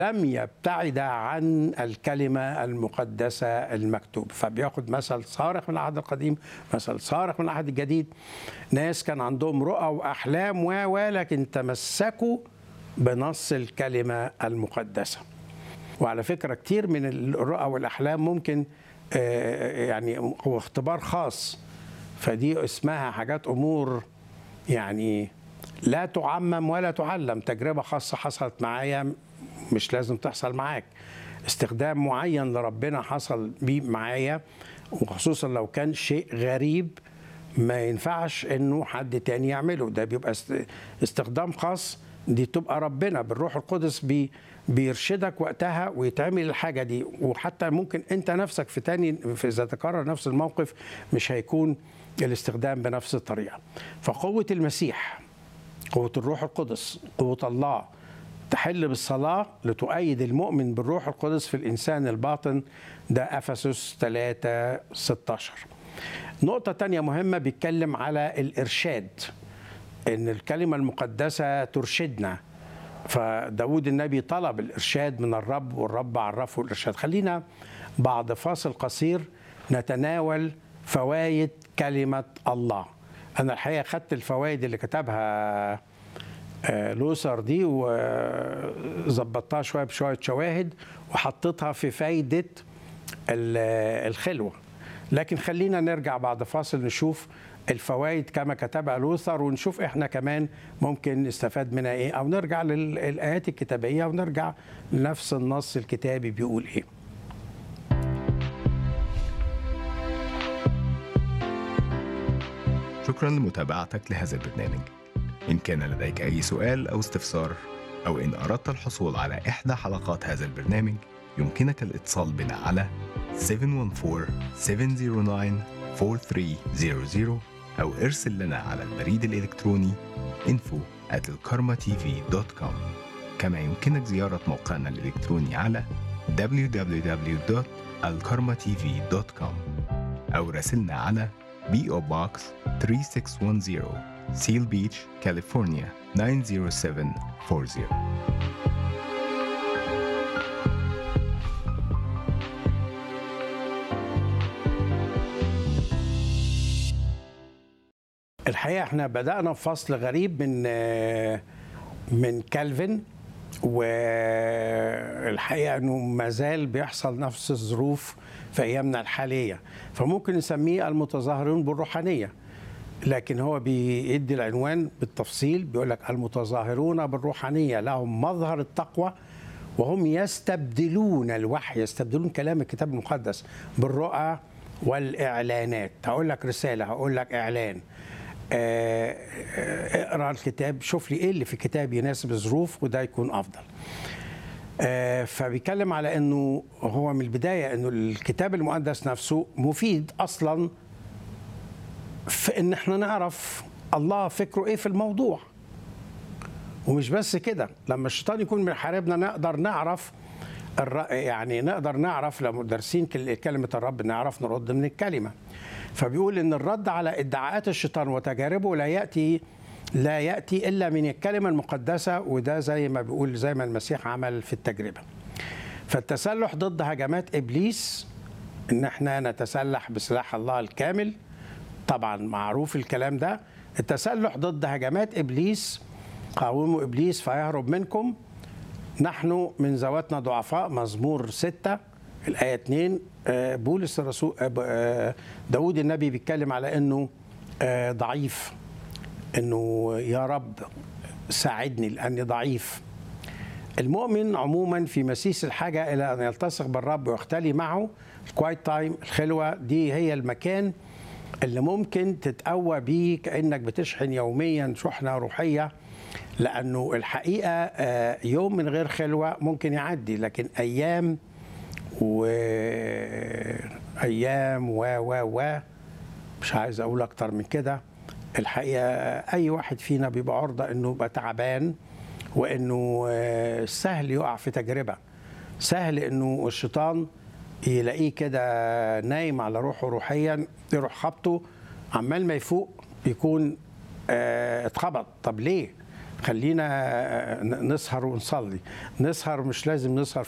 لم يبتعد عن الكلمة المقدسة المكتوب فبياخد مثل صارخ من العهد القديم مثل صارخ من العهد الجديد ناس كان عندهم رؤى وأحلام و ولكن تمسكوا بنص الكلمة المقدسة وعلى فكرة كتير من الرؤى والأحلام ممكن آه، يعني هو اختبار خاص فدي اسمها حاجات أمور يعني لا تعمم ولا تعلم تجربة خاصة حصلت معايا مش لازم تحصل معاك استخدام معين لربنا حصل بيه معايا وخصوصا لو كان شيء غريب ما ينفعش انه حد تاني يعمله ده بيبقى است- استخدام خاص دي تبقى ربنا بالروح القدس بي بيرشدك وقتها ويتعمل الحاجة دي وحتى ممكن انت نفسك في تاني في اذا تكرر نفس الموقف مش هيكون الاستخدام بنفس الطريقة فقوة المسيح قوة الروح القدس قوة الله تحل بالصلاة لتؤيد المؤمن بالروح القدس في الإنسان الباطن ده أفسس 3 16 نقطة تانية مهمة بيتكلم على الإرشاد إن الكلمة المقدسة ترشدنا فداود النبي طلب الإرشاد من الرب والرب عرفه الإرشاد خلينا بعد فاصل قصير نتناول فوائد كلمة الله أنا الحقيقة خدت الفوائد اللي كتبها آه، لوثر دي وظبطتها شويه بشويه شواهد وحطيتها في فايده ال- الخلوه لكن خلينا نرجع بعد فاصل نشوف الفوائد كما كتبها لوثر ونشوف احنا كمان ممكن نستفاد منها ايه او نرجع للايات الكتابيه ونرجع لنفس النص الكتابي بيقول ايه شكرا لمتابعتك لهذا البرنامج إن كان لديك أي سؤال أو استفسار أو إن أردت الحصول على إحدى حلقات هذا البرنامج يمكنك الاتصال بنا على 714-709-4300 أو ارسل لنا على البريد الإلكتروني info at الكارما-tv.com كما يمكنك زيارة موقعنا الإلكتروني على www.alkarmatv.com أو راسلنا على PO Box 3610 Seal Beach, California 90740 الحقيقه احنا بدانا في فصل غريب من آه، من كالفن والحقيقه انه ما زال بيحصل نفس الظروف في ايامنا الحاليه فممكن نسميه المتظاهرون بالروحانيه لكن هو بيدي العنوان بالتفصيل بيقول لك المتظاهرون بالروحانيه لهم مظهر التقوى وهم يستبدلون الوحي يستبدلون كلام الكتاب المقدس بالرؤى والاعلانات هقول لك رساله هقول لك اعلان آه، آه، اقرا الكتاب شوف لي ايه اللي في الكتاب يناسب الظروف وده يكون افضل آه، فبيتكلم على انه هو من البدايه انه الكتاب المقدس نفسه مفيد اصلا في ان احنا نعرف الله فكره ايه في الموضوع ومش بس كده لما الشيطان يكون بيحاربنا نقدر نعرف الر... يعني نقدر نعرف لو دارسين كل- كلمة الرب نعرف نرد من الكلمة فبيقول ان الرد على ادعاءات الشيطان وتجاربه لا يأتي لا يأتي إلا من الكلمة المقدسة وده زي ما بيقول زي ما المسيح عمل في التجربة فالتسلح ضد هجمات إبليس ان احنا نتسلح بسلاح الله الكامل طبعا معروف الكلام ده التسلح ضد هجمات ابليس قاوموا ابليس فيهرب منكم نحن من ذواتنا ضعفاء مزمور ستة الآية 2 آه، بولس الرسول آه، ب- آه، داود النبي بيتكلم على انه آه، ضعيف انه يا رب ساعدني لاني ضعيف المؤمن عموما في مسيس الحاجه الى ان يلتصق بالرب ويختلي معه الكوايت تايم الخلوه دي هي المكان اللي ممكن تتقوى بيه كانك بتشحن يوميا شحنه روحيه لانه الحقيقه آه، يوم من غير خلوه ممكن يعدي لكن ايام وايام و و و مش عايز اقول اكتر من كده الحقيقه اي واحد فينا بيبقى عرضه انه يبقى تعبان وانه آه، سهل يقع في تجربه سهل انه الشيطان يلاقيه كده نايم على روحه روحيا يروح خبطه عمال ما يفوق يكون آه، اتخبط طب ليه خلينا نسهر ونصلي نسهر مش لازم نسهر